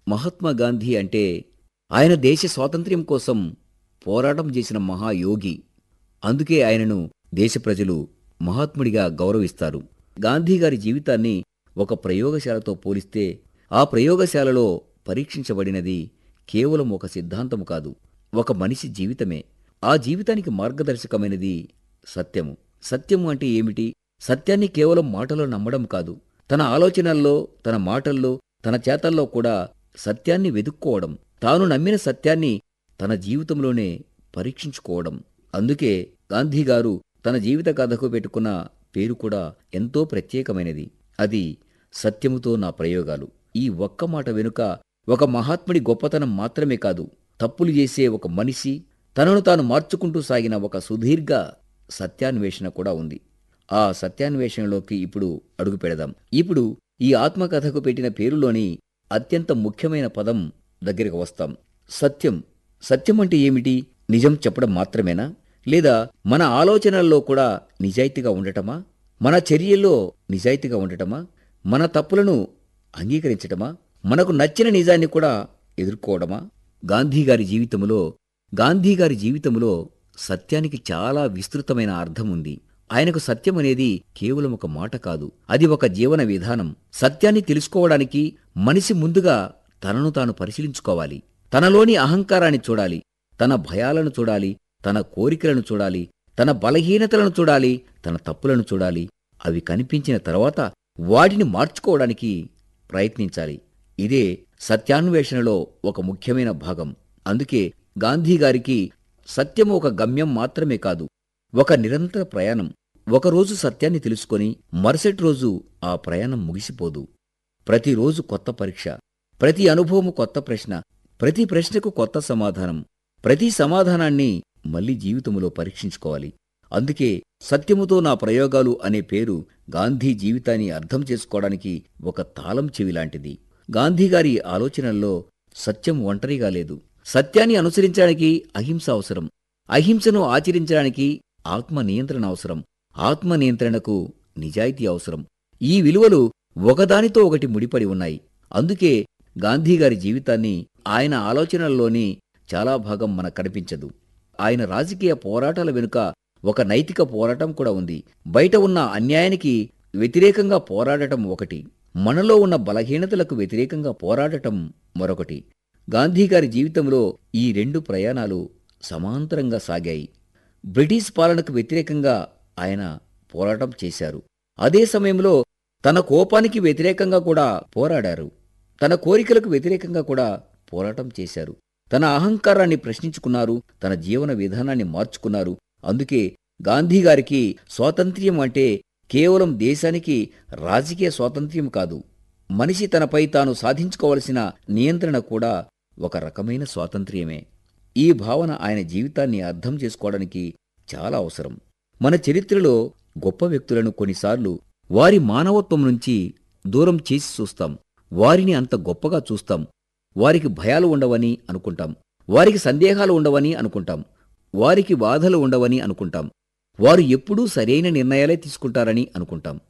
మహాత్మా గాంధీ అంటే ఆయన దేశ స్వాతంత్ర్యం కోసం పోరాటం చేసిన మహాయోగి అందుకే ఆయనను దేశ ప్రజలు మహాత్ముడిగా గౌరవిస్తారు గాంధీ గారి జీవితాన్ని ఒక ప్రయోగశాలతో పోలిస్తే ఆ ప్రయోగశాలలో పరీక్షించబడినది కేవలం ఒక సిద్ధాంతము కాదు ఒక మనిషి జీవితమే ఆ జీవితానికి మార్గదర్శకమైనది సత్యము సత్యము అంటే ఏమిటి సత్యాన్ని కేవలం మాటలో నమ్మడం కాదు తన ఆలోచనల్లో తన మాటల్లో తన చేతల్లో కూడా సత్యాన్ని వెదుక్కోవడం తాను నమ్మిన సత్యాన్ని తన జీవితంలోనే పరీక్షించుకోవడం అందుకే గాంధీ గారు తన జీవిత కథకు పెట్టుకున్న పేరు కూడా ఎంతో ప్రత్యేకమైనది అది సత్యముతో నా ప్రయోగాలు ఈ ఒక్క మాట వెనుక ఒక మహాత్ముడి గొప్పతనం మాత్రమే కాదు తప్పులు చేసే ఒక మనిషి తనను తాను మార్చుకుంటూ సాగిన ఒక సుదీర్ఘ సత్యాన్వేషణ కూడా ఉంది ఆ సత్యాన్వేషణలోకి ఇప్పుడు అడుగు పెడదాం ఇప్పుడు ఈ ఆత్మకథకు పెట్టిన పేరులోని అత్యంత ముఖ్యమైన పదం దగ్గరికి వస్తాం సత్యం సత్యం అంటే ఏమిటి నిజం చెప్పడం మాత్రమేనా లేదా మన ఆలోచనల్లో కూడా నిజాయితీగా ఉండటమా మన చర్యల్లో నిజాయితీగా ఉండటమా మన తప్పులను అంగీకరించటమా మనకు నచ్చిన నిజాన్ని కూడా ఎదుర్కోవడమా గాంధీ గారి జీవితంలో గాంధీ గారి జీవితంలో సత్యానికి చాలా విస్తృతమైన అర్థం ఉంది ఆయనకు సత్యం అనేది కేవలం ఒక మాట కాదు అది ఒక జీవన విధానం సత్యాన్ని తెలుసుకోవడానికి మనిషి ముందుగా తనను తాను పరిశీలించుకోవాలి తనలోని అహంకారాన్ని చూడాలి తన భయాలను చూడాలి తన కోరికలను చూడాలి తన బలహీనతలను చూడాలి తన తప్పులను చూడాలి అవి కనిపించిన తర్వాత వాటిని మార్చుకోవడానికి ప్రయత్నించాలి ఇదే సత్యాన్వేషణలో ఒక ముఖ్యమైన భాగం అందుకే గాంధీ గారికి సత్యం ఒక గమ్యం మాత్రమే కాదు ఒక నిరంతర ప్రయాణం ఒకరోజు సత్యాన్ని తెలుసుకొని మరుసటి రోజు ఆ ప్రయాణం ముగిసిపోదు ప్రతిరోజు కొత్త పరీక్ష ప్రతి అనుభవము కొత్త ప్రశ్న ప్రతి ప్రశ్నకు కొత్త సమాధానం ప్రతి సమాధానాన్ని మళ్ళీ జీవితంలో పరీక్షించుకోవాలి అందుకే సత్యముతో నా ప్రయోగాలు అనే పేరు గాంధీ జీవితాన్ని అర్థం చేసుకోవడానికి ఒక తాళం చెవి లాంటిది గాంధీగారి ఆలోచనల్లో సత్యం ఒంటరిగా లేదు సత్యాన్ని అనుసరించడానికి అహింస అవసరం అహింసను ఆచరించడానికి ఆత్మ నియంత్రణ అవసరం ఆత్మ నియంత్రణకు నిజాయితీ అవసరం ఈ విలువలు ఒకదానితో ఒకటి ముడిపడి ఉన్నాయి అందుకే గాంధీగారి జీవితాన్ని ఆయన ఆలోచనల్లోని చాలా భాగం మనకు కనిపించదు ఆయన రాజకీయ పోరాటాల వెనుక ఒక నైతిక పోరాటం కూడా ఉంది బయట ఉన్న అన్యాయానికి వ్యతిరేకంగా పోరాడటం ఒకటి మనలో ఉన్న బలహీనతలకు వ్యతిరేకంగా పోరాడటం మరొకటి గాంధీగారి జీవితంలో ఈ రెండు ప్రయాణాలు సమాంతరంగా సాగాయి బ్రిటిష్ పాలనకు వ్యతిరేకంగా ఆయన పోరాటం చేశారు అదే సమయంలో తన కోపానికి వ్యతిరేకంగా కూడా పోరాడారు తన కోరికలకు వ్యతిరేకంగా కూడా పోరాటం చేశారు తన అహంకారాన్ని ప్రశ్నించుకున్నారు తన జీవన విధానాన్ని మార్చుకున్నారు అందుకే గాంధీగారికి స్వాతంత్ర్యం అంటే కేవలం దేశానికి రాజకీయ స్వాతంత్ర్యం కాదు మనిషి తనపై తాను సాధించుకోవలసిన నియంత్రణ కూడా ఒక రకమైన స్వాతంత్ర్యమే ఈ భావన ఆయన జీవితాన్ని అర్థం చేసుకోవడానికి చాలా అవసరం మన చరిత్రలో గొప్ప వ్యక్తులను కొన్నిసార్లు వారి మానవత్వం నుంచి దూరం చేసి చూస్తాం వారిని అంత గొప్పగా చూస్తాం వారికి భయాలు ఉండవని అనుకుంటాం వారికి సందేహాలు ఉండవని అనుకుంటాం వారికి బాధలు ఉండవని అనుకుంటాం వారు ఎప్పుడూ సరైన నిర్ణయాలే తీసుకుంటారని అనుకుంటాం